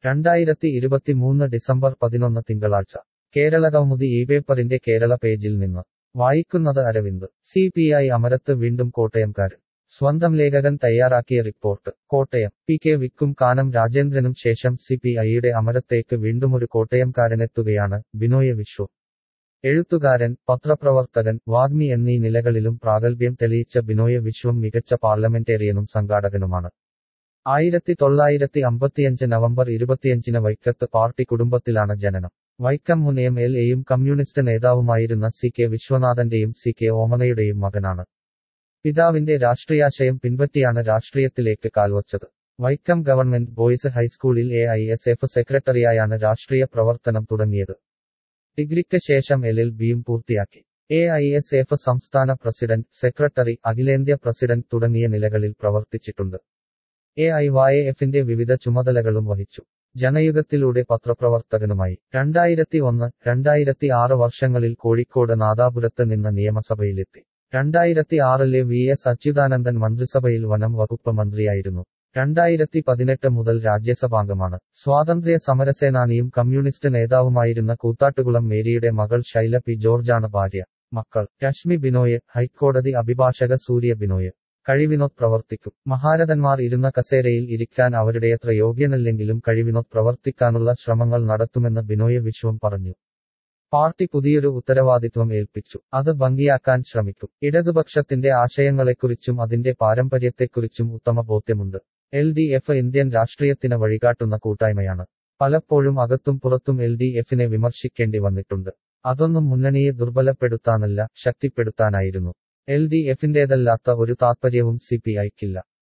രണ്ടായിരത്തി ഇരുപത്തിമൂന്ന് ഡിസംബർ പതിനൊന്ന് തിങ്കളാഴ്ച കേരളകൗമുദി ഈ പേപ്പറിന്റെ കേരള പേജിൽ നിന്ന് വായിക്കുന്നത് അരവിന്ദ് സി പി ഐ അമരത്ത് വീണ്ടും കോട്ടയംകാരൻ സ്വന്തം ലേഖകൻ തയ്യാറാക്കിയ റിപ്പോർട്ട് കോട്ടയം പി കെ വിക്കും കാനം രാജേന്ദ്രനും ശേഷം സി പി ഐയുടെ അമരത്തേക്ക് വീണ്ടുമൊരു കോട്ടയംകാരനെത്തുകയാണ് ബിനോയ് വിശ്വം എഴുത്തുകാരൻ പത്രപ്രവർത്തകൻ വാഗ്മി എന്നീ നിലകളിലും പ്രാഗൽഭ്യം തെളിയിച്ച ബിനോയ് വിശ്വം മികച്ച പാർലമെന്റേറിയനും സംഘാടകനുമാണ് ആയിരത്തി തൊള്ളായിരത്തി അമ്പത്തിയഞ്ച് നവംബർ ഇരുപത്തിയഞ്ചിന് വൈക്കത്ത് പാർട്ടി കുടുംബത്തിലാണ് ജനനം വൈക്കം മുൻ എം എൽ എയും കമ്മ്യൂണിസ്റ്റ് നേതാവുമായിരുന്ന സി കെ വിശ്വനാഥന്റെയും സി കെ ഓമനയുടെയും മകനാണ് പിതാവിന്റെ രാഷ്ട്രീയാശയം പിൻപറ്റിയാണ് രാഷ്ട്രീയത്തിലേക്ക് കാൽവച്ചത് വൈക്കം ഗവൺമെന്റ് ബോയ്സ് ഹൈസ്കൂളിൽ എ ഐ എസ് എഫ് സെക്രട്ടറിയായാണ് രാഷ്ട്രീയ പ്രവർത്തനം തുടങ്ങിയത് ഡിഗ്രിക്ക് ശേഷം എൽ എൽ ബിയും പൂർത്തിയാക്കി എ ഐ എസ് എഫ് സംസ്ഥാന പ്രസിഡന്റ് സെക്രട്ടറി അഖിലേന്ത്യാ പ്രസിഡന്റ് തുടങ്ങിയ നിലകളിൽ പ്രവർത്തിച്ചിട്ടുണ്ട് എ ഐ വായ എഫിന്റെ വിവിധ ചുമതലകളും വഹിച്ചു ജനയുഗത്തിലൂടെ പത്രപ്രവർത്തകനുമായി രണ്ടായിരത്തി ഒന്ന് രണ്ടായിരത്തി ആറ് വർഷങ്ങളിൽ കോഴിക്കോട് നാദാപുരത്ത് നിന്ന് നിയമസഭയിലെത്തി രണ്ടായിരത്തി ആറിലെ വി എസ് അച്യുതാനന്ദൻ മന്ത്രിസഭയിൽ വനം വകുപ്പ് മന്ത്രിയായിരുന്നു രണ്ടായിരത്തി പതിനെട്ട് മുതൽ രാജ്യസഭാംഗമാണ് സ്വാതന്ത്ര്യ സമരസേനാനിയും കമ്മ്യൂണിസ്റ്റ് നേതാവുമായിരുന്ന കൂത്താട്ടുകുളം മേരിയുടെ മകൾ ശൈല പി ജോർജാണ് ഭാര്യ മക്കൾ രശ്മി ബിനോയ് ഹൈക്കോടതി അഭിഭാഷക സൂര്യ ബിനോയ് കഴിവിനോത് പ്രവർത്തിക്കും മഹാരഥന്മാർ ഇരുന്ന കസേരയിൽ ഇരിക്കാൻ അവരുടെയത്ര യോഗ്യനല്ലെങ്കിലും കഴിവിനോത് പ്രവർത്തിക്കാനുള്ള ശ്രമങ്ങൾ നടത്തുമെന്ന് ബിനോയ് വിശ്വം പറഞ്ഞു പാർട്ടി പുതിയൊരു ഉത്തരവാദിത്വം ഏൽപ്പിച്ചു അത് ഭംഗിയാക്കാൻ ശ്രമിക്കും ഇടതുപക്ഷത്തിന്റെ ആശയങ്ങളെക്കുറിച്ചും അതിന്റെ പാരമ്പര്യത്തെക്കുറിച്ചും ഉത്തമ ബോധ്യമുണ്ട് എൽ ഡി എഫ് ഇന്ത്യൻ രാഷ്ട്രീയത്തിന് വഴികാട്ടുന്ന കൂട്ടായ്മയാണ് പലപ്പോഴും അകത്തും പുറത്തും എൽ ഡി എഫിനെ വിമർശിക്കേണ്ടി വന്നിട്ടുണ്ട് അതൊന്നും മുന്നണിയെ ദുർബലപ്പെടുത്താനല്ല ശക്തിപ്പെടുത്താനായിരുന്നു എൽ ഡി എഫിന്റേതല്ലാത്ത ഒരു താത്പര്യവും സി പി ഐക്കില്ല